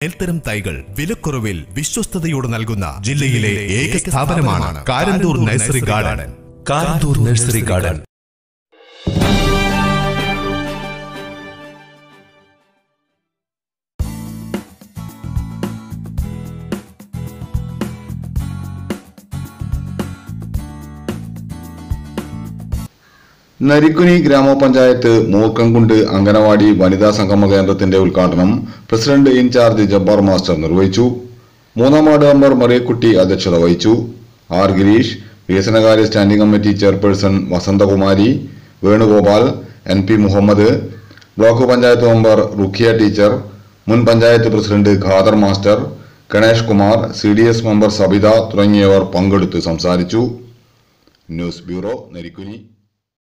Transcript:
മേൽത്തരം തൈകൾ വിലക്കുറവിൽ വിശ്വസ്തയോടെ നൽകുന്ന ജില്ലയിലെ ഏക സ്ഥാപനമാണ് Karanthur nursery garden Karanthur nursery garden Narikkuni ഗ്രാമപഞ്ചായത്ത് മൂർക്കംകുണ്ട് അംഗനവാടി വനിതാ സംഗമ കേന്ദ്രത്തിന്റെ ഉദ്ഘാടനം പ്രസിഡന്റ് ഇൻചാർജ് ജബ്ബാർ മാസ്റ്റർ നിർവഹിച്ചു മൂന്നാം വാർഡ് മെമ്പർ മറിയക്കുട്ടി അധ്യക്ഷത വഹിച്ചു ആർ ഗിരീഷ് വികസനകാര്യ standing committee chairperson Vasanthakumari Venugopal N P Muhammad block panchayat member Rukhiya teacher മുൻ panchayat president Khader master Ganesh Kumar C D S member Sabitha തുടങ്ങിയവർ പങ്കെടുത്ത് സംസാരിച്ചു ന്യൂസ് ബ്യൂറോ നരിക്കുനി